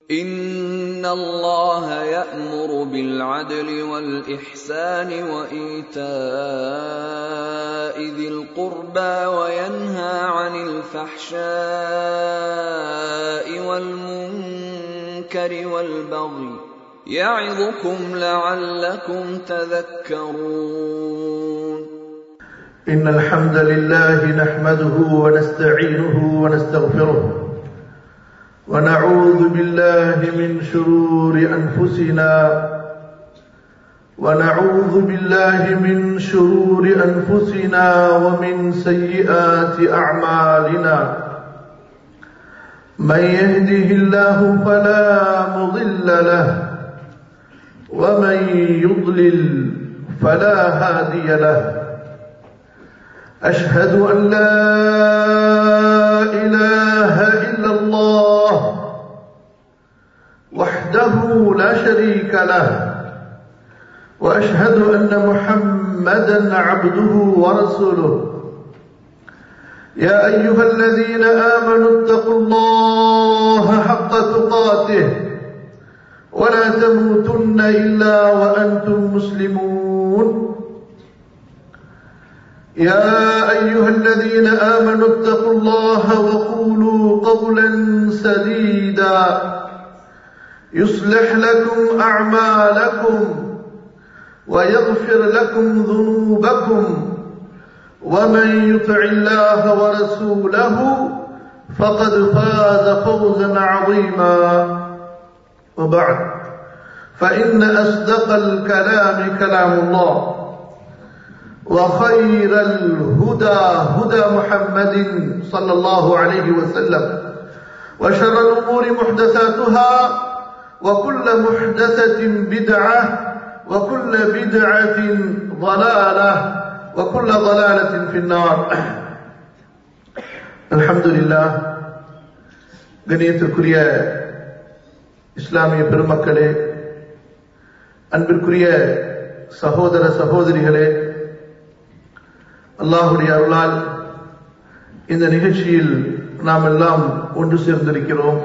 إِنَّ اللَّهَ يَأْمُرُ بِالْعَدْلِ وَالْإِحْسَانِ وَإِيتَاءِ ذِي الْقُرْبَىٰ وَيَنْهَىٰ عَنِ الْفَحْشَاءِ وَالْمُنكَرِ وَالْبَغْيِ ۚ يَعِظُكُمْ لَعَلَّكُمْ تَذَكَّرُونَ إن الحمد لله نحمده ونستعينه ونستغفره ونعوذ بالله من شرور أنفسنا ونعوذ بالله من شرور أنفسنا ومن سيئات أعمالنا من يهده الله فلا مضل له ومن يضلل فلا هادي له أشهد أن لا إله إلا الله وحده لا شريك له وأشهد أن محمدا عبده ورسوله يا أيها الذين آمنوا اتقوا الله حق تقاته ولا تموتن إلا وأنتم مسلمون يا أيها الذين آمنوا اتقوا الله وقولوا قولا سديدا يصلح لكم أعمالكم ويغفر لكم ذنوبكم ومن يطع الله ورسوله فقد فاز فوزا عظيما وبعد فإن أصدق الكلام كلام الله وخير الهدى هدى محمد صلى الله عليه وسلم وشر الأمور محدثاتها وكل محدثة بدعة وكل بدعة ضلالة وكل ضلالة في النار الحمد لله கணியத்திற்குரிய இஸ்லாமிய பெருமக்களே அன்பிற்குரிய சகோதர சகோதரிகளே அல்லாஹுடைய அருளால் இந்த நிகழ்ச்சியில் நாம் எல்லாம் ஒன்று சேர்ந்திருக்கிறோம்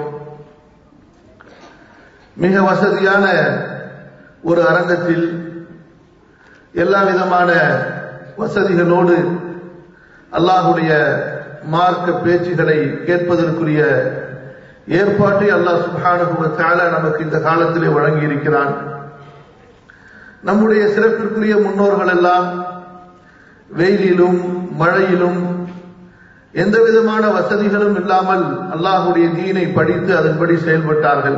மிக வசதியான ஒரு அரங்கத்தில் எல்லா விதமான வசதிகளோடு அல்லாஹுடைய மார்க்க பேச்சுகளை கேட்பதற்குரிய ஏற்பாட்டை அல்லாஹ் சுபானுபவத்தால நமக்கு இந்த காலத்திலே வழங்கி இருக்கிறான் நம்முடைய சிறப்பிற்குரிய முன்னோர்கள் எல்லாம் வெயிலிலும் மழையிலும் எந்த விதமான வசதிகளும் இல்லாமல் அல்லாஹுடைய தீனை படித்து அதன்படி செயல்பட்டார்கள்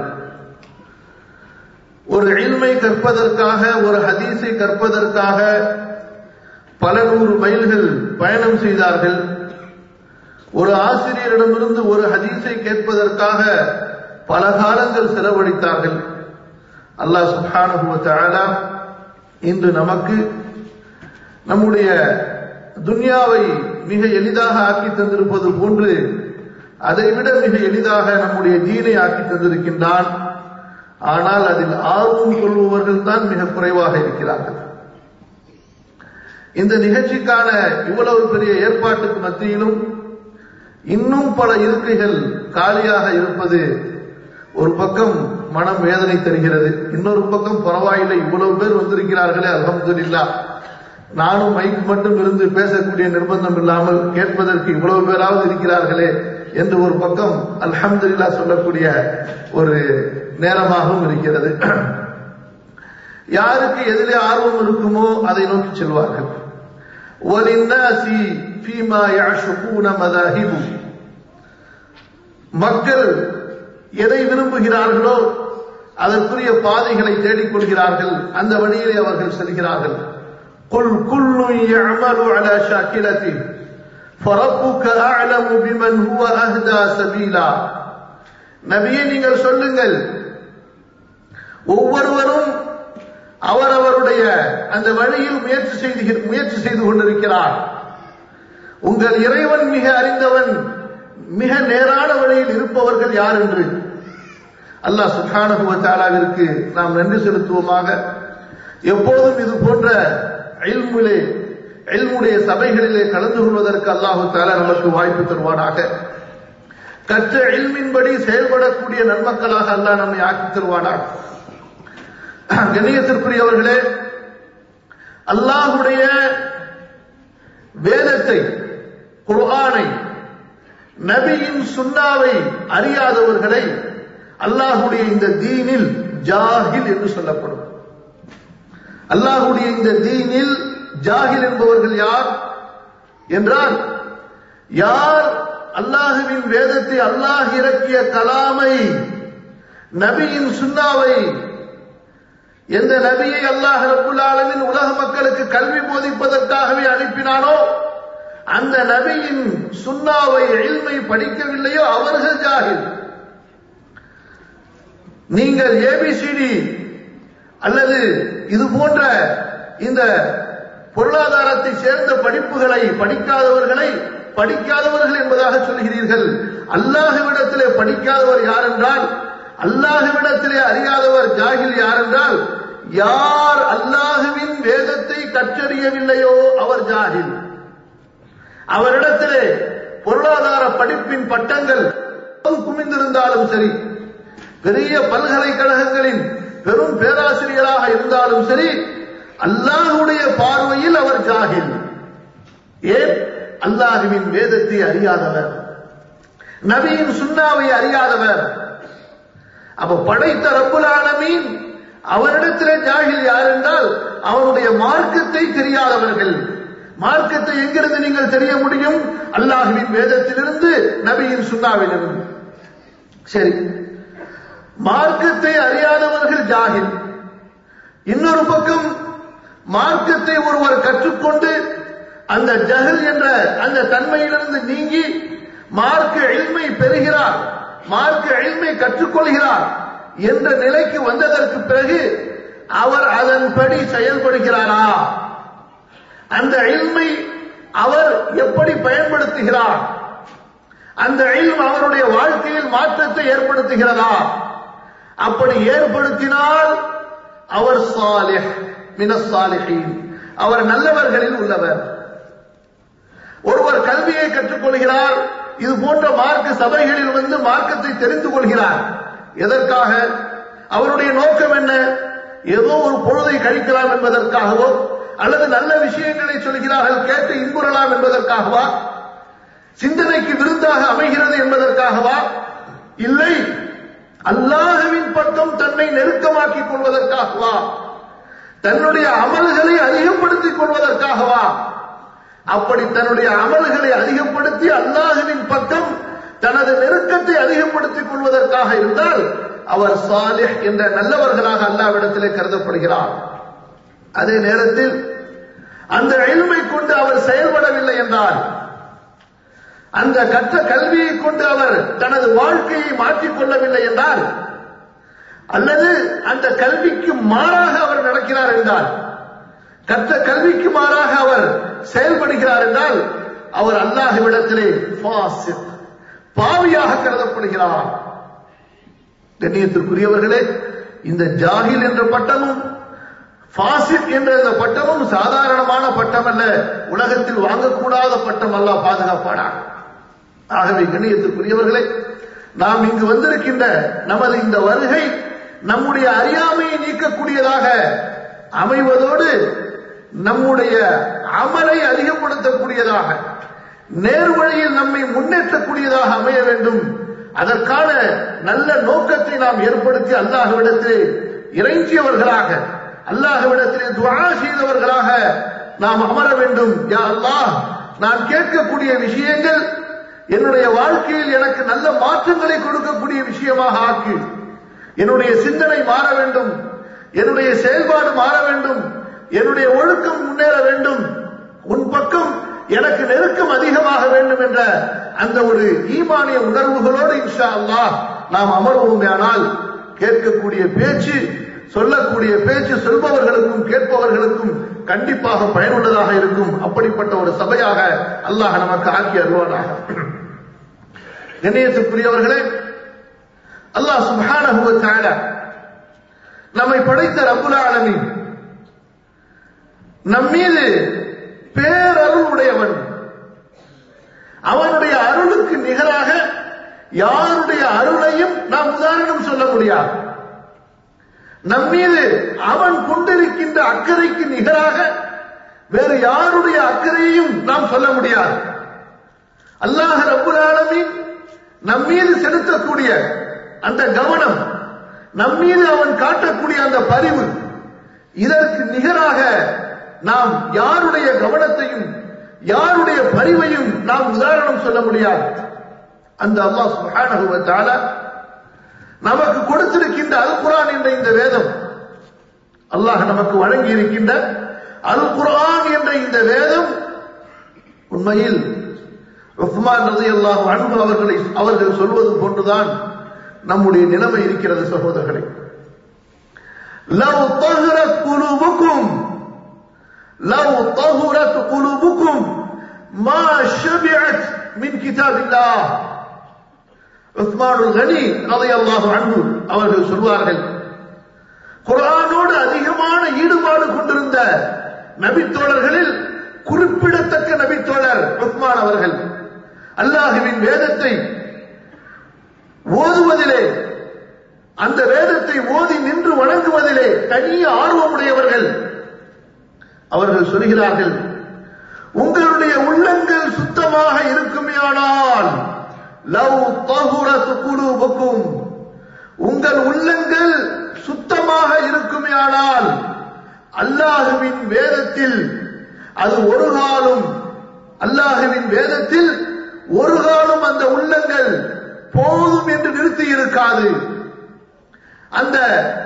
ஒரு இல்மை கற்பதற்காக ஒரு ஹதீஸை கற்பதற்காக பல நூறு மைல்கள் பயணம் செய்தார்கள் ஒரு ஆசிரியரிடமிருந்து ஒரு ஹதீஸை கேட்பதற்காக பல காலங்கள் செலவழித்தார்கள் அல்லாஹ் சுஹானுபவத்தாலா இன்று நமக்கு நம்முடைய துன்யாவை மிக எளிதாக ஆக்கி தந்திருப்பது போன்று அதைவிட மிக எளிதாக நம்முடைய தீனை ஆக்கி தந்திருக்கின்றான் ஆனால் அதில் ஆர்வம் கொள்பவர்கள் தான் மிக குறைவாக இருக்கிறார்கள் இந்த நிகழ்ச்சிக்கான இவ்வளவு பெரிய ஏற்பாட்டுக்கு மத்தியிலும் இன்னும் பல இருக்கைகள் காலியாக இருப்பது ஒரு பக்கம் மனம் வேதனை தருகிறது இன்னொரு பக்கம் பரவாயில்லை இவ்வளவு பேர் வந்திருக்கிறார்களே அலமதுல்லா நானும் மைக் மட்டும் இருந்து பேசக்கூடிய நிர்பந்தம் இல்லாமல் கேட்பதற்கு இவ்வளவு பேராவது இருக்கிறார்களே என்று ஒரு பக்கம் அல்ஹம்துல்லா சொல்லக்கூடிய ஒரு நேரமாகவும் இருக்கிறது யாருக்கு எதிலே ஆர்வம் இருக்குமோ அதை நோக்கி செல்வார்கள் மக்கள் எதை விரும்புகிறார்களோ அதற்குரிய பாதைகளை தேடிக்கொள்கிறார்கள் அந்த வழியிலே அவர்கள் செல்கிறார்கள் قل كل يعمل على شاكلته فربك أعلم بمن هو أهدى سبيلا நபியே நீங்கள் சொல்லுங்கள் ஒவ்வொருவரும் அவரவருடைய அந்த வழியில் முயற்சி செய்து முயற்சி செய்து கொண்டிருக்கிறார் உங்கள் இறைவன் மிக அறிந்தவன் மிக நேரான வழியில் இருப்பவர்கள் யார் என்று அல்லாஹ் சுகானுபவத்தாலாவிற்கு நாம் நன்றி செலுத்துவோமாக எப்போதும் இது போன்ற இல்முலே இல்முடைய சபைகளிலே கலந்து கொள்வதற்கு அல்லாஹு தாலா நமக்கு வாய்ப்பு தருவானாக கற்ற இல்மின்படி செயல்படக்கூடிய நன்மக்களாக அல்லாஹ் நம்மை ஆக்கித் தருவானார் கண்ணியத்திற்குரியவர்களே அல்லாஹுடைய வேதத்தை குர்ஆனை நபியின் சுன்னாவை அறியாதவர்களை அல்லாஹுடைய இந்த தீனில் ஜாகில் என்று சொல்லப்படும் அல்லாஹுடைய இந்த தீனில் ஜாகில் என்பவர்கள் யார் என்றால் யார் அல்லாஹுவின் வேதத்தை அல்லாஹ் இறக்கிய கலாமை நபியின் சுன்னாவை எந்த நபியை அல்லாஹ் ரப்புல் ஆலமின் உலக மக்களுக்கு கல்வி போதிப்பதற்காகவே அனுப்பினானோ அந்த நபியின் சுன்னாவை எழில்மை படிக்கவில்லையோ அவர்கள் ஜாகில் நீங்கள் ஏபிசிடி அல்லது இது போன்ற இந்த பொருளாதாரத்தை சேர்ந்த படிப்புகளை படிக்காதவர்களை படிக்காதவர்கள் என்பதாக சொல்கிறீர்கள் அல்லாஹுவிடத்திலே படிக்காதவர் யார் என்றால் அல்லாஹுவிடத்திலே அறியாதவர் ஜாகில் யார் என்றால் யார் அல்லாஹுவின் வேதத்தை கற்றறியவில்லையோ அவர் ஜாகில் அவரிடத்திலே பொருளாதார படிப்பின் பட்டங்கள் குமிந்திருந்தாலும் சரி பெரிய பல்கலைக்கழகங்களின் பெரும் பேராசிரியராக இருந்தாலும் சரி அல்லாஹுடைய பார்வையில் அவர் ஜாகில் ஏன் அல்லாஹுவின் வேதத்தை அறியாதவர் நபியின் சுண்ணாவை அறியாதவர் அப்ப படைத்த ரப்புல் ஆலமீன் அவரிடத்திலே ஜாகில் யார் என்றால் அவனுடைய மார்க்கத்தை தெரியாதவர்கள் மார்க்கத்தை எங்கிருந்து நீங்கள் தெரிய முடியும் அல்லாஹுவின் வேதத்திலிருந்து நபியின் சுண்ணாவிலிருந்து சரி மார்க்கத்தை அறியாதவர்கள் ஜாகில் இன்னொரு பக்கம் மார்க்கத்தை ஒருவர் கற்றுக்கொண்டு அந்த ஜஹல் என்ற அந்த தன்மையிலிருந்து நீங்கி மார்க்க எழ்மை பெறுகிறார் மார்க்க எழ்மை கற்றுக்கொள்கிறார் என்ற நிலைக்கு வந்ததற்கு பிறகு அவர் அதன்படி செயல்படுகிறாரா அந்த எழ்மை அவர் எப்படி பயன்படுத்துகிறார் அந்த இல்ம் அவருடைய வாழ்க்கையில் மாற்றத்தை ஏற்படுத்துகிறதா அப்படி ஏற்படுத்தினால் அவர் சாலிஹ் மினசாலிஹீன் அவர் நல்லவர்களில் உள்ளவர் ஒருவர் கல்வியை கற்றுக்கொள்கிறார் இது போன்ற மார்க்க சபைகளில் வந்து மார்க்கத்தை தெரிந்து கொள்கிறார் எதற்காக அவருடைய நோக்கம் என்ன ஏதோ ஒரு பொழுதை கழிக்கலாம் என்பதற்காகவோ அல்லது நல்ல விஷயங்களை சொல்கிறார்கள் கேட்டு இன்புறலாம் என்பதற்காகவா சிந்தனைக்கு விருந்தாக அமைகிறது என்பதற்காகவா இல்லை அல்லாஹுவின் பக்கம் தன்னை நெருக்கமாக்கிக் கொள்வதற்காகவா தன்னுடைய அமல்களை அதிகப்படுத்திக் கொள்வதற்காகவா அப்படி தன்னுடைய அமல்களை அதிகப்படுத்தி அல்லாஹுவின் பக்கம் தனது நெருக்கத்தை அதிகப்படுத்திக் கொள்வதற்காக இருந்தால் அவர் சாலிஹ் என்ற நல்லவர்களாக அல்லாவிடத்திலே கருதப்படுகிறார் அதே நேரத்தில் அந்த எளிமை கொண்டு அவர் செயல்படவில்லை என்றால் அந்த கற்ற கல்வியை கொண்டு அவர் தனது வாழ்க்கையை மாற்றிக் கொள்ளவில்லை என்றால் அல்லது அந்த கல்விக்கு மாறாக அவர் நடக்கிறார் என்றால் கற்ற கல்விக்கு மாறாக அவர் செயல்படுகிறார் என்றால் அவர் அல்லாஹுவிடத்திலே பாவியாக கருதப்படுகிறார் கண்ணியத்திற்குரியவர்களே இந்த ஜாகில் என்ற பட்டமும் பாசித் என்ற இந்த பட்டமும் சாதாரணமான பட்டம் அல்ல உலகத்தில் வாங்கக்கூடாத பட்டம் அல்ல பாதுகாப்பானார் ஆகவே கண்ணியத்திற்குரியவர்களே நாம் இங்கு வந்திருக்கின்ற நமது இந்த வருகை நம்முடைய அறியாமையை நீக்கக்கூடியதாக அமைவதோடு நம்முடைய அமலை அதிகப்படுத்தக்கூடியதாக நேர்வழியில் நம்மை முன்னேற்றக்கூடியதாக அமைய வேண்டும் அதற்கான நல்ல நோக்கத்தை நாம் ஏற்படுத்தி அல்லாஹுவிடத்திலே இறைஞ்சியவர்களாக அல்லாஹுவிடத்திலே துவா செய்தவர்களாக நாம் அமர வேண்டும் யா அல்லாஹ் நான் கேட்கக்கூடிய விஷயங்கள் என்னுடைய வாழ்க்கையில் எனக்கு நல்ல மாற்றங்களை கொடுக்கக்கூடிய விஷயமாக ஆக்கி என்னுடைய சிந்தனை மாற வேண்டும் என்னுடைய செயல்பாடு மாற வேண்டும் என்னுடைய ஒழுக்கம் முன்னேற வேண்டும் உன் பக்கம் எனக்கு நெருக்கம் அதிகமாக வேண்டும் என்ற அந்த ஒரு ஈமானிய உணர்வுகளோடு இன்ஷா அல்லாஹ் நாம் அமர்வோமே ஆனால் கேட்கக்கூடிய பேச்சு சொல்லக்கூடிய பேச்சு சொல்பவர்களுக்கும் கேட்பவர்களுக்கும் கண்டிப்பாக பயனுள்ளதாக இருக்கும் அப்படிப்பட்ட ஒரு சபையாக அல்லாஹ் நமக்கு ஆக்கி அருவானாக கண்ணியத்துக்குரியவர்களே அல்லாஹ் சுப்ஹானஹு தஆலா நம்மை படைத்த ரப்புல் ஆலமீன் நம் மீது பேரருள் உடையவன் அவனுடைய அருளுக்கு நிகராக யாருடைய அருளையும் நாம் உதாரணம் சொல்ல முடியாது நம் மீது அவன் கொண்டிருக்கின்ற அக்கறைக்கு நிகராக வேறு யாருடைய அக்கறையையும் நாம் சொல்ல முடியாது அல்லாஹ் ரப்புல் ஆலமீன் நம் மீது செலுத்தக்கூடிய அந்த கவனம் நம் மீது அவன் காட்டக்கூடிய அந்த பரிவு இதற்கு நிகராக நாம் யாருடைய கவனத்தையும் யாருடைய பரிவையும் நாம் உதாரணம் சொல்ல முடியாது அந்த அல்லாஹ் சுப்ஹானஹு வ தஆலா நமக்கு கொடுத்திருக்கின்ற அல் குர்ஆன் என்ற இந்த வேதம் அல்லாஹ் நமக்கு வழங்கி இருக்கின்ற அல் குர்ஆன் என்ற இந்த வேதம் உண்மையில் உஸ்மான் ரலியல்லாஹு அன்ஹு அவர்களை அவர்கள் சொல்வது போன்றுதான் நம்முடைய நிலைமை இருக்கிறது சகோதரர்களே லவ் தஹரத் குலூபுக்கும் லவ் தஹரத் குலூபுக்கும் மா ஷபிஅத் மின் கிதாபில்லாஹ் உஸ்மானுல் கனி ரலியல்லாஹு அன்ஹு அவர்கள் சொல்வார்கள் குர்ஆனோடு அதிகமான ஈடுபாடு கொண்டிருந்த நபித்தோழர்களில் குறிப்பிடத்தக்க நபித்தோழர் உஸ்மான் அவர்கள் அல்லாஹுவின் வேதத்தை ஓதுவதிலே அந்த வேதத்தை ஓதி நின்று வணங்குவதிலே தனிய ஆர்வமுடையவர்கள் அவர்கள் சொல்கிறார்கள் உங்களுடைய உள்ளங்கள் சுத்தமாக இருக்குமேயானால் லவ் தஹுரத் குலூபுக்கும் உங்கள் உள்ளங்கள் சுத்தமாக இருக்குமேயானால் அல்லாஹுவின் வேதத்தில் அது ஒரு காலம் அல்லாஹுவின் வேதத்தில் ஒரு காலம் அந்த உள்ளங்கள் போதும் என்று நிறுத்தி இருக்காது அந்த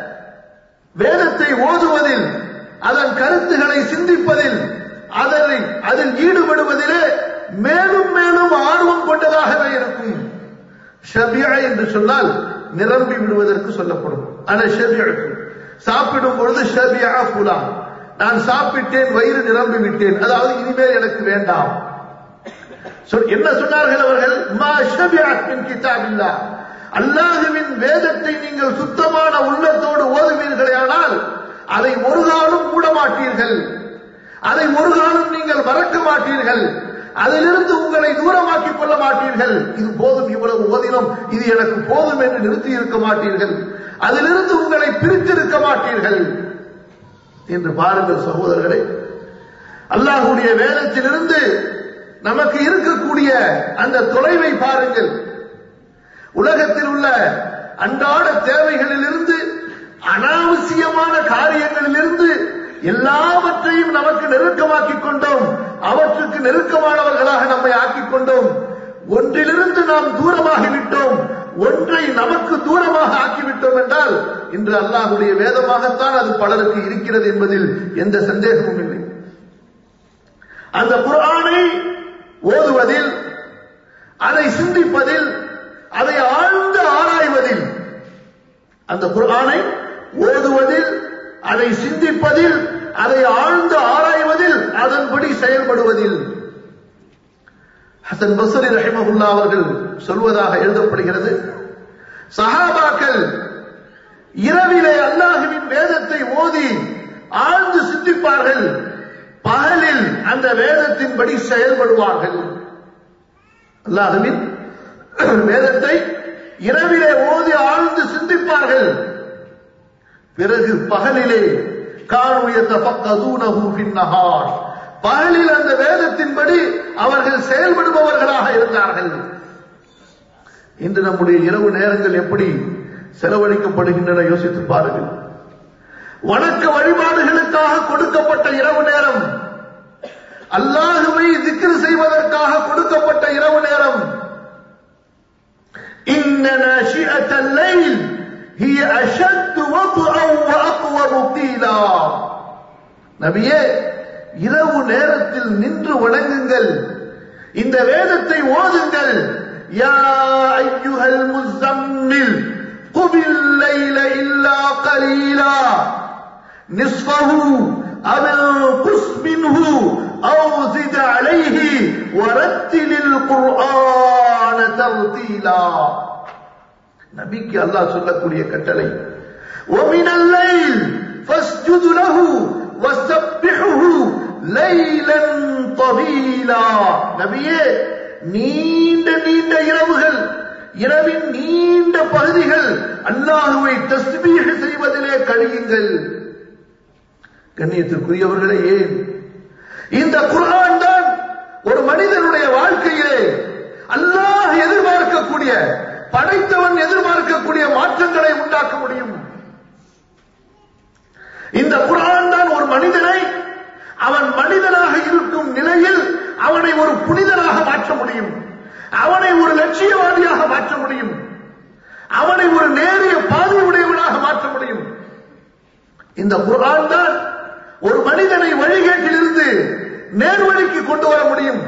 வேதத்தை ஓதுவதில் அதன் கருத்துக்களை சிந்திப்பதில் அதனை அதில் ஈடுபடுவதிலே மேலும் மேலும் ஆர்வம் கொண்டதாகவே இருக்கும் ஷபியா என்று சொன்னால் நிரம்பி விடுவதற்கு சொல்லப்படும் ஆனா ஷபியாக்கு சாப்பிடும் பொழுது ஷபியா புலா நான் சாப்பிட்டேன் வயிறு நிரம்பி விட்டேன் அதாவது இனிமேல் எனக்கு வேண்டாம் சொல்- என்ன சொன்னார்கள் அவர்கள் மா ஷபிஅத் மின் கிதாபில்லா அல்லாஹுவின் வேதத்தை நீங்கள் சுத்தமான உள்ளத்தோடு ஓதுவீர்களேயானால் அதை ஒரு காலம் மூட மாட்டீர்கள் அதை ஒரு காலம் நீங்கள் மறக்க மாட்டீர்கள் அதிலிருந்து உங்களை தூரமாக்கிக் கொள்ள மாட்டீர்கள் இது போதும் இவ்வளவு ஓதினம் இது எனக்கு போதும் என்று நிறுத்தி இருக்க மாட்டீர்கள் அதிலிருந்து உங்களை பிரித்திருக்க மாட்டீர்கள் என்று பாருங்கள் சகோதரர்களே அல்லாஹுடைய வேதத்திலிருந்து நமக்கு இருக்கக்கூடிய அந்த தொலைவை பாருங்கள் உலகத்தில் உள்ள அன்றாட தேவைகளிலிருந்து அனாவசியமான காரியங்களிலிருந்து எல்லாவற்றையும் நமக்கு நெருக்கமாக்கிக் கொண்டோம் அவற்றுக்கு நெருக்கமானவர்களாக நம்மை ஆக்கிக் கொண்டோம் ஒன்றிலிருந்து நாம் தூரமாகிவிட்டோம் ஒன்றை நமக்கு தூரமாக ஆக்கிவிட்டோம் என்றால் இன்று அல்லாஹுடைய வேதமாகத்தான் அது பலருக்கு இருக்கிறது என்பதில் எந்த சந்தேகமும் இல்லை அந்த குர்ஆனை ஓதுவதில் அதை சிந்திப்பதில் அதை ஆழ்ந்து ஆராய்வதில் அந்த குர்ஆனை ஓதுவதில் அதை சிந்திப்பதில் அதை ஆழ்ந்து ஆராய்வதில் அதன்படி செயல்படுவதில் ஹசன் பஸ்ரி ரஹிமஹுல்லா அவர்கள் சொல்வதாக எழுதப்படுகிறது சஹாபாக்கள் இரவிலே அல்லாஹுவின் வேதத்தை ஓதி ஆழ்ந்து சிந்திப்பார்கள் பகலில் அந்த வேதத்தின்படி செயல்படுவார்கள் அல்லாஹுவின் வேதத்தை இரவிலே ஓதி ஆழ்ந்து சிந்திப்பார்கள் பிறகு பகலிலே காணுயத்த பக்கதூனஹு பின்னஹார் பகலில் அந்த வேதத்தின்படி அவர்கள் செயல்படுபவர்களாக இருந்தார்கள் இன்று நம்முடைய இரவு நேரங்கள் எப்படி செலவழிக்கப்படுகின்றன யோசித்து பாருங்கள் வணக்க வழிபாடுகளுக்காக கொடுக்கப்பட்ட இரவு நேரம் அல்லாஹுவை திக்ரு செய்வதற்காக கொடுக்கப்பட்ட இரவு நேரம் إن ناشئة الليل هي أشد وطئا وأقوم قيلا நபியே இரவு நேரத்தில் நின்று வணங்குங்கள் இந்த வேதத்தை ஓதுங்கள் யா ஐயுஹல் முஸம்மில் குபில் லைல இல்லா கலீலா نصفه أو انقص منه أو زد عليه ورتل القرآن ترتيلا நபிக்கு அல்லாஹ் சொல்லக்கூடிய கட்டளை ومن الليل فاسجد له وسبحه ليلا طويلا நபியே நீண்ட நீண்ட இரவுகள் இரவின் நீண்ட பகுதிகள் அல்லாஹுவை தஸ்பீஹ் செய்வதிலே கழியுங்கள் கண்ணியத்திற்குரியவர்களே ஏன் இந்த குர்ஆன் தான் ஒரு மனிதனுடைய வாழ்க்கையிலே அல்லாஹ் எதிர்பார்க்கக்கூடிய படைத்தவன் எதிர்பார்க்கக்கூடிய மாற்றங்களை உண்டாக்க முடியும் இந்த குர்ஆன் தான் ஒரு மனிதனை அவன் மனிதனாக இருக்கும் நிலையில் அவனை ஒரு புனிதனாக மாற்ற முடியும் அவனை ஒரு லட்சியவாதியாக மாற்ற முடியும் அவனை ஒரு நேரிய பாதை உடையவனாக மாற்ற முடியும் இந்த குர்ஆன் தான் ஒரு மனிதனை வழிகேட்டிலிருந்து நேர்வழிக்கு கொண்டு வர முடியும்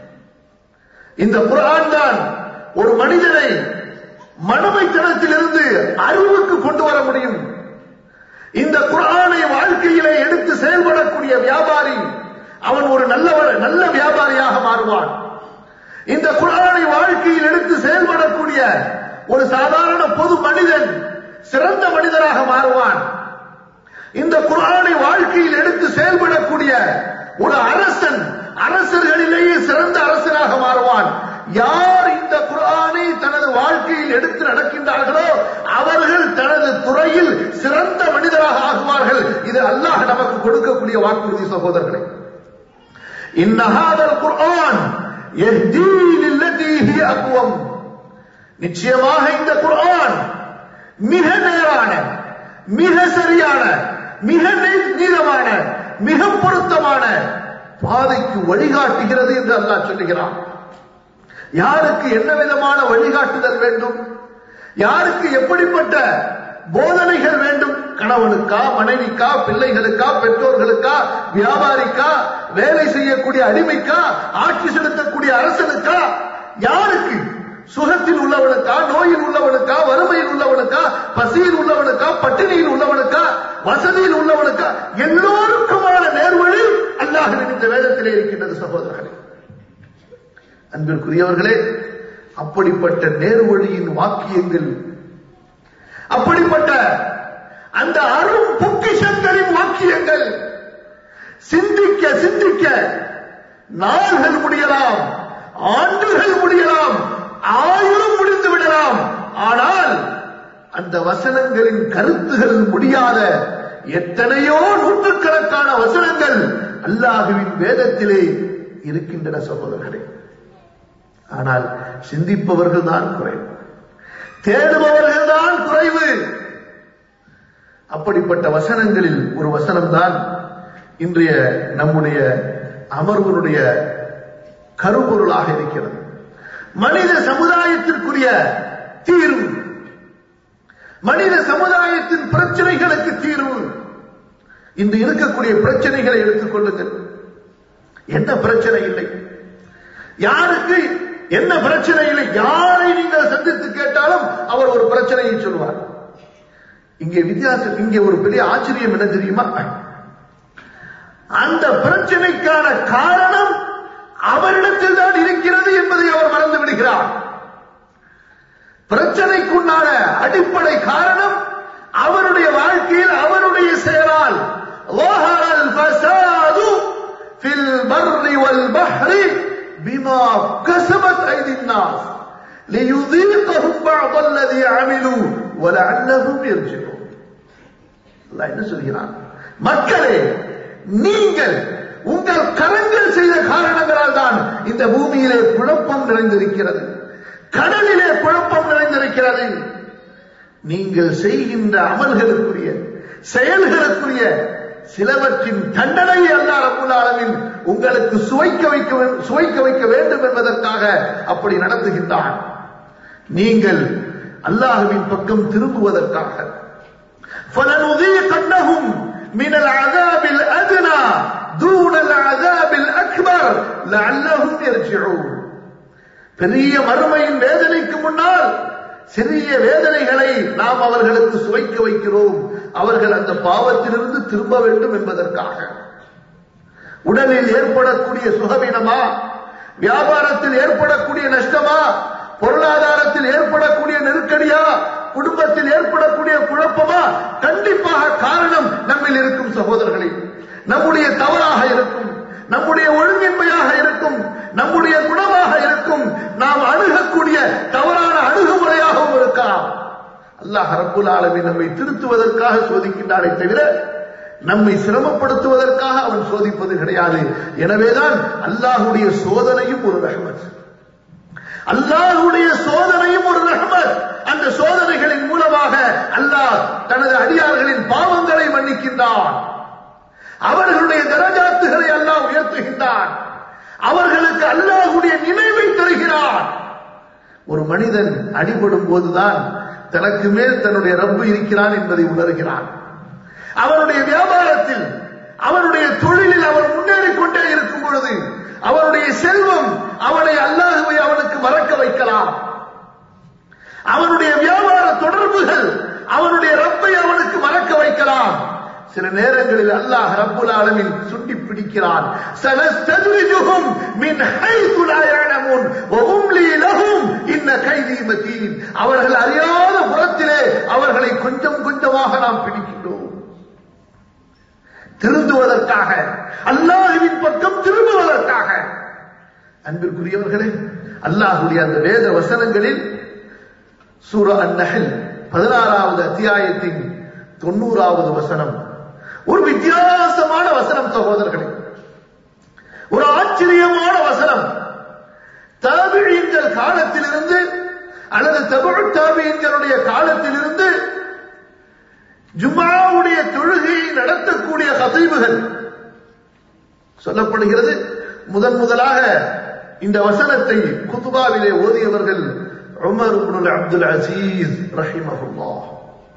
இந்த குர்ஆன் தான் ஒரு மனிதனை மனமைத்தனத்திலிருந்து அறிவுக்கு கொண்டு வர முடியும் இந்த குர்ஆனை வாழ்க்கையிலே எடுத்து செயல்படக்கூடிய வியாபாரி அவன் ஒரு நல்ல நல்ல வியாபாரியாக மாறுவான் இந்த குர்ஆனை வாழ்க்கையில் எடுத்து செயல்படக்கூடிய ஒரு சாதாரண பொது மனிதன் சிறந்த மனிதராக மாறுவான் இந்த குர்ஆனை வாழ்க்கையில் எடுத்து செயல்படக்கூடிய ஒரு அரசன் அரசர்களிலேயே சிறந்த அரசனாக மாறுவான் யார் இந்த குர்ஆனை தனது வாழ்க்கையில் எடுத்து நடக்கின்றார்களோ அவர்கள் தனது துறையில் சிறந்த மனிதராக ஆகுவார்கள் இது அல்லாஹ் நமக்கு கொடுக்கக்கூடிய வாக்குறுதி சகோதரர்களே இன்னஹாதல் குர்ஆன் யஹ்தீ லில்லதி ஹி அக்வம் நிச்சயமாக இந்த குர்ஆன் மிக நேரான மிக சரியான மிக நீளமான மிக பொருத்தமான பாதைக்கு வழிகாட்டுகிறது என்று அல்லாஹ் சொல்லுகிறான் யாருக்கு என்ன விதமான வழிகாட்டுதல் வேண்டும் யாருக்கு எப்படிப்பட்ட போதனைகள் வேண்டும் கணவனுக்கா மனைவிக்கா பிள்ளைகளுக்கா பெற்றோர்களுக்கா வியாபாரிக்கா வேலை செய்யக்கூடிய அடிமைக்கா ஆட்சி செலுத்தக்கூடிய அரசனுக்கா யாருக்கு சுகத்தில் உள்ளவனுக்கா நோயில் உள்ளவனுக்கா வறுமையில் உள்ளவனுக்கா பசியில் உள்ளவனுக்கா பட்டினியில் உள்ளவனுக்கா வசதியில் உள்ளவனுக்கா எல்லோருக்குமான நேர்வழி அல்லாஹின் இந்த வேதத்திலே இருக்கின்றது சகோதரர்களே அன்பிற்குரியவர்களே அப்படிப்பட்ட நேர்வழியின் வாக்கியங்கள் அப்படிப்பட்ட அந்த அரும் பொக்கிஷங்களின் வாக்கியங்கள் சிந்திக்க சிந்திக்க நாள்கள் முடியலாம் ஆண்டுகள் முடியலாம் ஆயுளும் முடிந்து விடலாம் ஆனால் அந்த வசனங்களின் கருத்துகள் முடியாத எத்தனையோ நூற்றுக்கணக்கான வசனங்கள் அல்லாஹுவின் வேதத்திலே இருக்கின்றன சகோதரர்களே ஆனால் சிந்திப்பவர்கள் தான் குறைவு தேடுபவர்கள் தான் குறைவு அப்படிப்பட்ட வசனங்களில் ஒரு வசனம் தான் இன்றைய நம்முடைய அமர்வனுடைய கருப்பொருளாக இருக்கிறது மனித சமுதாயத்திற்குரிய தீர்வு மனித சமுதாயத்தின் பிரச்சனைகளுக்கு தீர்வு இன்று இருக்கக்கூடிய பிரச்சனைகளை எடுத்துக் கொள்ளுங்கள் என்ன பிரச்சனை இல்லை யாருக்கு என்ன பிரச்சனை இல்லை யாரை நீங்கள் சந்தித்து கேட்டாலும் அவர் ஒரு பிரச்சனையை சொல்வார் இங்கே வித்தியாசம் இங்கே ஒரு பெரிய ஆச்சரியம் என்ன தெரியுமா அந்த பிரச்சனைக்கான காரணம் அவரிடத்தில் தான் இருக்கிறது என்பதை அவர் மறந்து விடுகிறார் பிரச்சனைக்குண்டான அடிப்படை காரணம் அவருடைய வாழ்க்கையில் அவருடைய செயலால் ظهر الفساد في البر والبحر بما كسبت أيدي الناس ليذيقهم بعض الذي عملوا ولعلهم يرجعون அல்லாஹ் என்ன சொல்கிறான் மக்களே நீங்கள் உங்கள் கரங்கள் செய்த காரணங்களால் தான் இந்த பூமியிலே குழப்பம் நிறைந்திருக்கிறது கடலிலே குழப்பம் நிறைந்திருக்கிறது நீங்கள் செய்கின்ற அமல்களுக்குரிய செயல்களுக்குரிய சிலவற்றின் தண்டனை அல்லா ரப்புல் ஆலமின் உங்களுக்கு சுவைக்க வைக்க வே- சுவைக்க வைக்க வேண்டும் என்பதற்காக அப்படி நடத்துகின்றான் நீங்கள் அல்லாஹுவின் பக்கம் திரும்புவதற்காக فلنذيقنهم من العذاب الأدنى دون العذاب الأكبر لعلهم يرجعون பெரிய மறுமையின் வேதனைக்கு முன்னால் சிறிய வேதனைகளை நாம் அவர்களுக்கு சுவைக்க வைக்கிறோம் அவர்கள் அந்த பாவத்திலிருந்து திரும்ப வேண்டும் என்பதற்காக உடலில் ஏற்படக்கூடிய சுகவீனமா வியாபாரத்தில் ஏற்படக்கூடிய நஷ்டமா பொருளாதாரத்தில் ஏற்படக்கூடிய நெருக்கடியா குடும்பத்தில் ஏற்படக்கூடிய குழப்பமா கண்டிப்பாக காரணம் நம்மில் இருக்கும் சகோதரர்களே நம்முடைய தவறாக இருக்கும் நம்முடைய ஒழுங்கின்மையாக இருக்கும் நம்முடைய குணமாக இருக்கும் நாம் அணுகக்கூடிய தவறான அணுகுமுறை அல்லாஹ் ரப்புல் ஆலமீன் நம்மை திருத்துவதற்காக சோதிக்கின்றானே தவிர நம்மை சிரமப்படுத்துவதற்காக அவன் சோதிப்பது கிடையாது எனவேதான் அல்லாஹுடைய சோதனையும் ஒரு ரஹமத் அல்லாஹுடைய சோதனையும் ஒரு ரஹமத் அந்த சோதனைகளின் மூலமாக அல்லாஹ் தனது அடியார்களின் பாவங்களை மன்னிக்கின்றான் அவர்களுடைய தரஜாத்துகளை அல்லாஹ் உயர்த்துகின்றான் அவர்களுக்கு அல்லாஹுடைய நினைவை தருகிறான் ஒரு மனிதன் அடிபடும் போதுதான் தனக்கு மேல் தன்னுடைய ரப்பு இருக்கிறான் என்பதை உணர்கிறான் அவனுடைய வியாபாரத்தில் அவனுடைய தொழிலில் அவன் முன்னேறிக் கொண்டே இருக்கும் பொழுது அவனுடைய செல்வம் அவனை அல்லாஹுவை அவனுக்கு மறக்க வைக்கலாம் அவனுடைய வியாபார தொடர்புகள் அவனுடைய ரப்பை அவனுக்கு மறக்க வைக்கலாம் சில நேரங்களில் அல்லாஹ் ரப்புல் ஆலமின் சுட்டி பிடிக்கிறான் சனஸ்தத்ரிஜுஹும் மின் ஹைது லா யஅலமூன் வ உம்லி லஹும் இன்ன கைதி மதீன் அவர்கள் அறியாத புறத்திலே அவர்களை கொஞ்சம் கொஞ்சமாக நாம் பிடிக்கின்றோம் திருந்துவதற்காக அல்லாஹுவின் பக்கம் திரும்புவதற்காக அன்பிற்குரியவர்களே அல்லாஹுடைய அந்த வேத வசனங்களில் சூர அந்நகல் பதினாறாவது அத்தியாயத்தின் தொண்ணூறாவது வசனம் ஒரு வித்தியாசமான வசனம் சகோதரர்களே ஒரு ஆச்சரியமான வசனம் தாபிழியங்கள் காலத்திலிருந்து அல்லது தமிழ் தாபியங்களுடைய காலத்திலிருந்து ஜும்மாவுடைய தொழுகையை நடத்தக்கூடிய கசைவுகள் சொல்லப்படுகிறது முதன் முதலாக இந்த வசனத்தை குத்துபாவிலே ஓதியவர்கள் உமர் இப்னுல் அப்துல் அசீஸ் ரஹிமஹுல்லாஹ்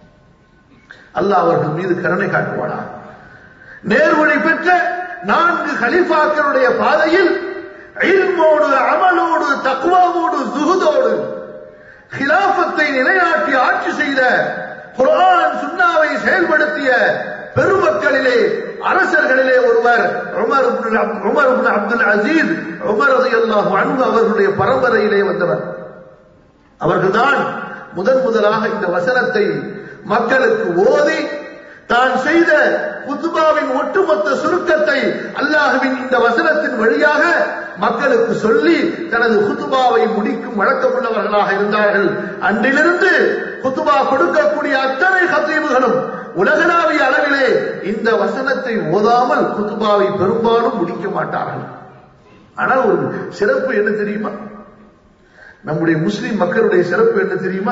அல்லாஹ் அவர்கள் மீது கருணை காட்டுவானா நேர்வழி பெற்ற நான்கு கலிஃபாக்களுடைய பாதையில் இல்மோடு அமலோடு தக்குவாவோடு ஜுகுதோடு ஹிலாபத்தை நிலைநாட்டி ஆட்சி செய்த குரான் சுன்னாவை செயல்படுத்திய பெருமக்களிலே அரசர்களிலே ஒருவர் உமர் இப்னு அப்- Umar ibnu Abdul Aziz Umar ரலியல்லாஹு அன்ஹு அவர்களுடைய பரம்பரையிலே வந்தவர் அவர்கள்தான் முதன் முதலாக இந்த வசனத்தை மக்களுக்கு ஓதி தான் செய்த குத்துபாவின் ஒட்டுமொத்த சுருக்கத்தை அல்லாஹுவின் இந்த வசனத்தின் வழியாக மக்களுக்கு சொல்லி தனது குத்துபாவை முடிக்கும் வழக்கமுள்ளவர்களாக இருந்தார்கள் அன்றிலிருந்து குத்துபா கொடுக்கக்கூடிய அத்தனை ஹத்தீபுகளும் உலகளாவிய அளவிலே இந்த வசனத்தை ஓதாமல் குத்துபாவை பெரும்பாலும் முடிக்க மாட்டார்கள் ஆனால் ஒரு சிறப்பு என்ன தெரியுமா நம்முடைய முஸ்லிம் மக்களுடைய சிறப்பு என்ன தெரியுமா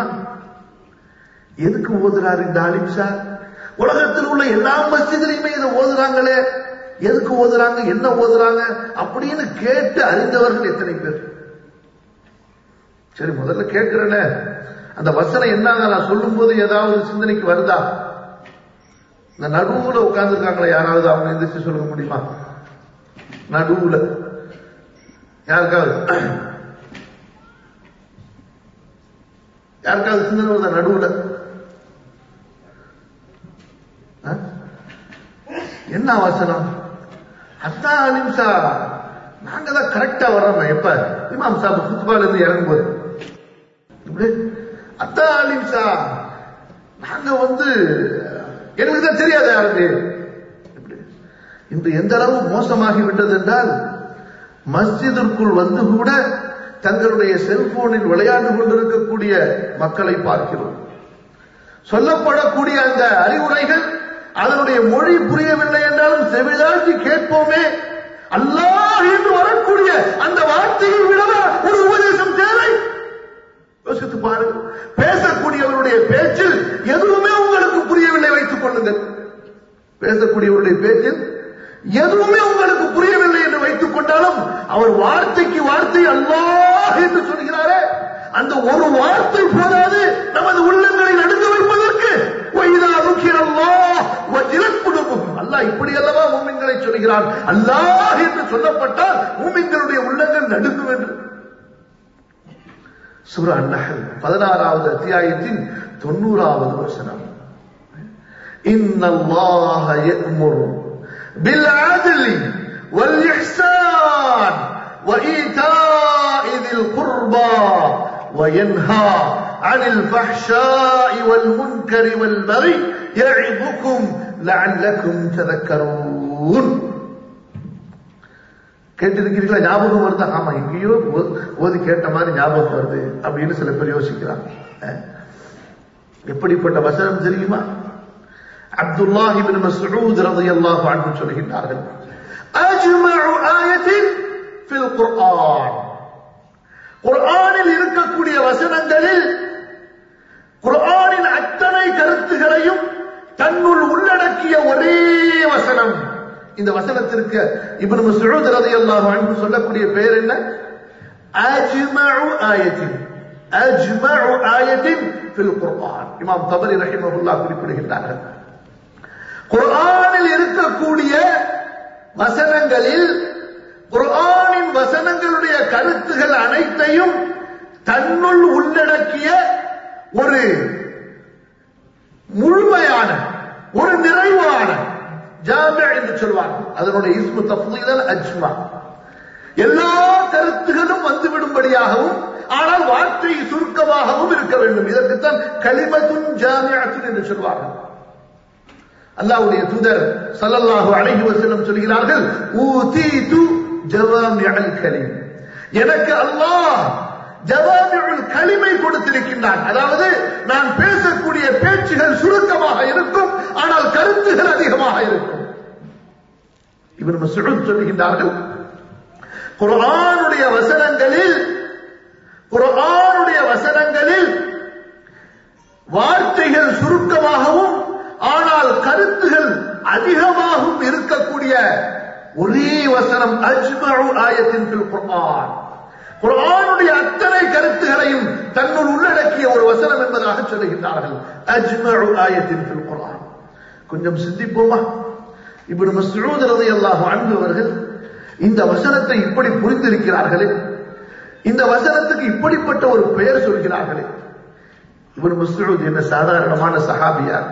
எதுக்கு ஓதுறாரு இந்த ஆலிம் சார் உலகத்தில் உள்ள எல்லா மஸ்ஜிதிலையுமே இதை ஓதுறாங்களே எதுக்கு ஓதுறாங்க என்ன ஓதுறாங்க அப்படின்னு கேட்டு அறிந்தவர்கள் எத்தனை பேர் சரி முதல்ல கேட்கிறேனே அந்த வசனம் என்னங்க நான் சொல்லும் போது ஏதாவது சிந்தனைக்கு வருதா இந்த நடுவுல உட்கார்ந்துருக்காங்களே யாராவது அவங்க எந்திரிச்சு சொல்ல முடியுமா நடுவுல யாருக்காவது யாருக்காவது சிந்தனை வருதா நடுவுல ஆ? என்ன வசனம் அதான் அலிம்சா நாங்க தான் கரெக்டா வர்றோம் எப்ப இமாம் சாப் குத்துபால இருந்து இறங்கும்போது இப்படி அதான் அலிம்சா நாங்க வந்து எங்களுக்கு தான் தெரியாது யாருக்கு இப்படி. இன்று எந்த அளவு மோசமாகி விட்டது என்றால் மஸ்ஜிதிற்குள் வந்து கூட தங்களுடைய செல்போனில் விளையாண்டு கொண்டிருக்கக்கூடிய மக்களை பார்க்கிறோம் சொல்லப்படக்கூடிய அந்த அறிவுரைகள் அதனுடைய மொழி புரியவில்லை என்றாலும் செவிதாக்கி கேட்போமே அல்லாஹ் என்று வரக்கூடிய அந்த வார்த்தையை விடவா ஒரு உபதேசம் தேவை யோசித்து பாருங்கள் பேசக்கூடியவருடைய பேச்சில் எதுவுமே உங்களுக்கு புரியவில்லை வைத்துக் கொள்ளுங்கள் பேசக்கூடியவருடைய பேச்சில் எதுவுமே உங்களுக்கு புரியவில்லை என்று வைத்துக் கொண்டாலும் அவர் வார்த்தைக்கு வார்த்தை அல்லாஹ் என்று சொல்கிறாரே அந்த ஒரு வார்த்தை போதாது நமது உள்ளங்களை நடுங்க வைப்பதற்கு வைதா அல்லாஹ் வஜிலத் குடும்பம் அல்லாஹ் இப்படி அல்லவா மூமின்களை சொல்கிறான் அல்லாஹ் என்று சொல்லப்பட்டால் மூமின்களுடைய உள்ளங்கள் நடுங்கும் என்று சூரா அந்நகல் பதினாறாவது அத்தியாயத்தின் தொண்ணூறாவது வசனம் إن الله يأمر بالعدل والإحسان وإيتاء ذي القربى وينهى عن الفحشاء والمنكر والبغي يعظكم لعلكم تذكرون கேட்டிருக்கிறீங்களா ஞாபகம் வருதா ஆமா எங்கேயோ ஓ- ஓதி கேட்ட மாதிரி ஞாபகம் வருது அப்படின்னு சில பேர் யோசிக்கிறாங்க அஹ். எப்படிப்பட்ட வசனம் தெரியுமா அப்துல்லாஹி பின் மஸ்ஊத் ரலியல்லாஹு அன்ஹு சொல்கின்றார்கள் அஜ்மஉ ஆயத்தின் ஃபில் குர்ஆன் குர்ஆனில் இருக்கக்கூடிய வசனங்களில் குர்ஆனின் அத்தனை கருத்துகளையும் தன்னுள் உள்ளடக்கிய ஒரே வசனம் இந்த வசனத்திற்கு இப்னு மஸ்ஊத் ரலியல்லாஹு அன்ஹு சொல்லக்கூடிய பெயர் என்ன அஜ்மஉ ஆயத்தின் அஜ்மஉ ஆயத்தின் ஃபில் குர்ஆன் இமாம் தபரி ரஹிமஹுல்லாஹ் குறிப்பிடுகின்றார்கள் குர்ஆனில் இருக்கக்கூடிய வசனங்களில் குர்ஆனின் வசனங்களுடைய கருத்துகள் அனைத்தையும் தன்னுள் உள்ளடக்கிய ஒரு முழுமையான ஒரு நிறைவான ஜாமியா என்று சொல்வார்கள் அதனுடைய இஸ்மு தஃலீலல் அஜ்மா எல்லா கருத்துகளும் வந்துவிடும்படியாகவும் ஆனால் வார்த்தை சுருக்கமாகவும் இருக்க வேண்டும் இதற்குத்தான் கலிமத்துன் ஜாமியாத்துன் என்று சொல்வார்கள் அல்லாஹ்வுடைய தூதர் ஸல்லல்லாஹு அலைஹி வஸல்லம் சொல்கிறார்கள் ஊதீது ஜவாமிஅல் கலீம் எனக்கு அல்லாஹ் ஜவாமிஉல் கலிமை கொடுத்திருக்கின்றான் அதாவது நான் பேசக்கூடிய பேச்சுகள் சுருக்கமாக இருக்கும் ஆனால் கருத்துகள் அதிகமாக இருக்கும் இவன் மசூத் சொல்கின்றார்கள் குர்ஆனுடைய வசனங்களில் குர்ஆனுடைய வசனங்களில் வார்த்தைகள் சுருக்கமாகவும் ஆனால் கருத்துகள் அதிகமாகவும் இருக்கக்கூடிய ஒரே வசனம் அஜ்மஉ ஆயத்தின் ஃபில் குர்ஆன் குர்ஆனுடைய அத்தனை கருத்துகளையும் தன்னுள் உள்ளடக்கிய ஒரு வசனம் என்பதாக சொல்லுகின்றார்கள் அஜ்மஉ ஆயத்தின் ஃபில் குர்ஆன் கொஞ்சம் சிந்திப்போமா இப்னு மஸ்ஊத் ரலியல்லாஹு அன்ஹு அவர்கள் இந்த வசனத்தை இப்படி புரிந்திருக்கிறார்களே இந்த வசனத்துக்கு இப்படிப்பட்ட ஒரு பெயர் சொல்கிறார்களே இப்னு மஸ்ஊத் என்ன சாதாரணமான சஹாபியார்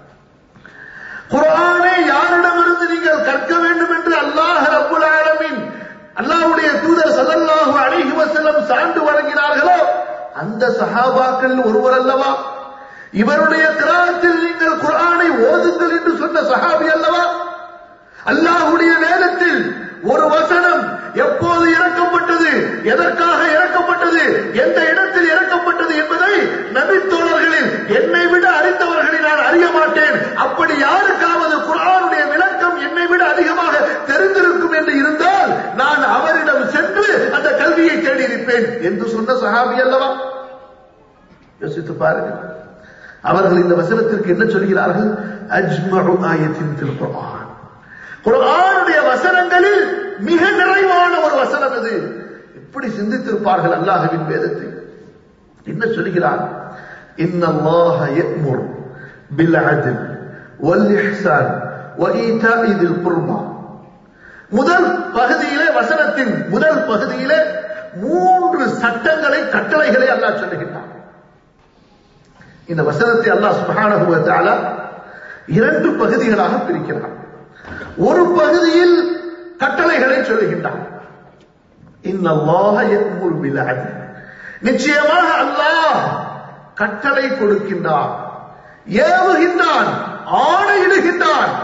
குர்ஆனை யாரிடமிருந்து நீங்கள் கற்க வேண்டும் என்று அல்லாஹ் ரப்புல் ஆலமீன் அல்லாஹ்வுடைய தூதர் ஸல்லல்லாஹு அலைஹி வஸல்லம் சான்று வழங்கினார்களோ அந்த சஹாபாக்கள் ஒருவர் அல்லவா இவருடைய கிராத்தில் நீங்கள் குர்ஆனை ஓதுங்கள் என்று சொன்ன சஹாபி அல்லவா அல்லாஹ்வுடைய வேதத்தில் ஒரு வசனம் எப்போது இறக்கப்பட்டது எதற்காக இறக்கப்பட்டது எந்த இடத்தில் இறக்கப்பட்டது என்பதை நபித்தோழர்களில் என்னை விட அறிந்தவர்களை நான் அறிய மாட்டேன் அப்படி யாருக்காவது குர்ஆனுடைய விளக்கம் என்னை விட அதிகமாக தெரிந்திருக்கும் என்று இருந்தால் நான் அவரிடம் சென்று அந்த கல்வியை தேடியிருப்பேன் என்று சொன்ன சஹாபி அல்லவா யோசித்து பாருங்கள் அவர்கள் இந்த வசனத்திற்கு என்ன சொல்கிறார்கள் அஜ்மஉ ஆயத்தின் தில் குர்ஆன் குர்ஆனுடைய வசனங்களில் மிக நிறைவான ஒரு வசனம் இது எப்படி சிந்தித்திருப்பார்கள் அல்லாஹ்வின் வேதத்தை என்ன சொல்கிறார் இன்னல்லாஹ யஅமுர் பில் அத்ல் வல் இஹ்சான் وإيتاء ذي القربى முதல் பகுதியிலே வசனத்தின் முதல் பகுதியிலே மூன்று சட்டங்களை கட்டளைகளை அல்லாஹ் சொல்லுகின்றான் இந்த வசனத்தை அல்லாஹ் சுப்ஹானஹு வ தஆலா இரண்டு பகுதிகளாக பிரிக்கிறான் ஒரு பகுதியில் கட்டளைகளை சொல்லுகின்றான் இன்னல்லாஹ யஅமுரு பில் அத்ல் நிச்சயமாக அல்லாஹ் கட்டளை கொடுக்கின்றான் ஏவுகின்றான் ஆணையிடுகின்றான்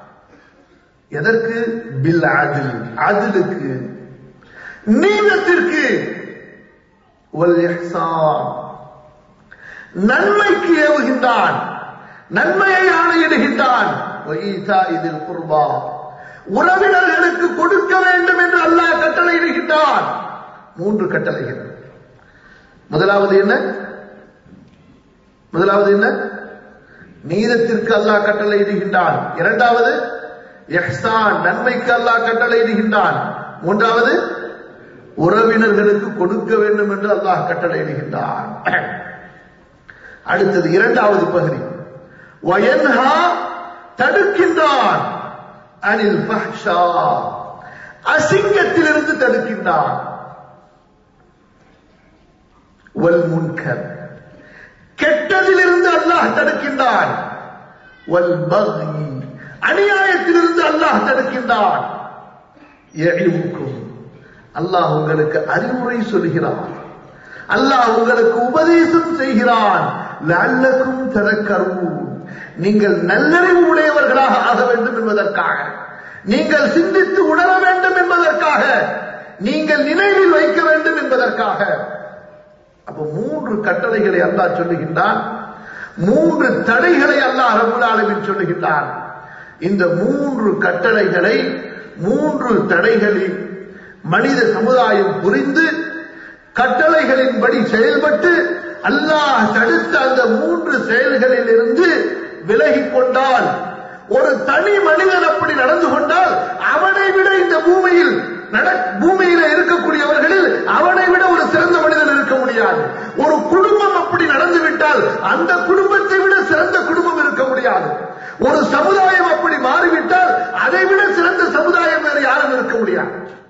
எதற்கு பில் அதில் அதிலுக்கு நீதத்திற்கு வல் இஹ்சான் நன்மைக்கு ஏவுகின்றான் நன்மையை ஆணையிடுகின்றான் இதில் குர்பா உறவினர்களுக்கு கொடுக்க வேண்டும் என்று அல்லாஹ் கட்டளையிடுகின்றான் மூன்று கட்டளைகள் முதலாவது என்ன முதலாவது என்ன நீதத்திற்கு அல்லாஹ் கட்டளையிடுகின்றான் இரண்டாவது எஹ்சான் நன்மைக்கு அல்லாஹ் கட்டளையிடுகின்றான் மூன்றாவது உறவினர்களுக்கு கொடுக்க வேண்டும் என்று அல்லாஹ் கட்டளையிடுகின்றான் அடுத்தது இரண்டாவது பகுதி வயன்ஹா தடுக்கின்றான் அனில் ஃபஹ்ஷா அசிங்கத்திலிருந்து தடுக்கின்றான் வல் முன்கர் கெட்டதிலிருந்து அல்லாஹ் தடுக்கின்றான் வல் பகி அநியாயத்திலிருந்து அல்லாஹ் தடுக்கின்றான் எழிவுக்கும் அல்லாஹ் உங்களுக்கு அறிவுரை சொல்கிறான் அல்லாஹ் உங்களுக்கு உபதேசம் செய்கிறான் லல்லக்கும் தரக்கரும் நீங்கள் நல்லறிவு உடையவர்களாக ஆக வேண்டும் என்பதற்காக நீங்கள் சிந்தித்து உணர வேண்டும் என்பதற்காக நீங்கள் நினைவில் வைக்க வேண்டும் என்பதற்காக அப்ப மூன்று கட்டளைகளை அல்லாஹ் சொல்லுகின்றான் மூன்று தடைகளை அல்லாஹ் ரபுல் ஆலமின் சொல்லுகின்றான் இந்த மூன்று கட்டளைகளை மூன்று தடைகளில் மனித சமுதாயம் புரிந்து கட்டளைகளின்படி செயல்பட்டு அல்லாஹ் தடுத்த அந்த மூன்று செயல்களில் இருந்து விலகிக் கொண்டால் ஒரு தனி மனிதன் அப்படி நடந்து கொண்டால் அவனை விட இந்த பூமியில் நட பூமியில இருக்கக்கூடியவர்களில் அவனை விட ஒரு சிறந்த மனிதன் இருக்க முடியாது ஒரு குடும்பம் அப்படி நடந்து விட்டால் அந்த குடும்பத்தை விட சிறந்த குடும்பம் இருக்க முடியாது ஒரு சமுதாயம் அப்படி மாறிவிட்டால் அதை விட சிறந்த சமுதாயம் வேறு யாரும் இருக்க முடியாது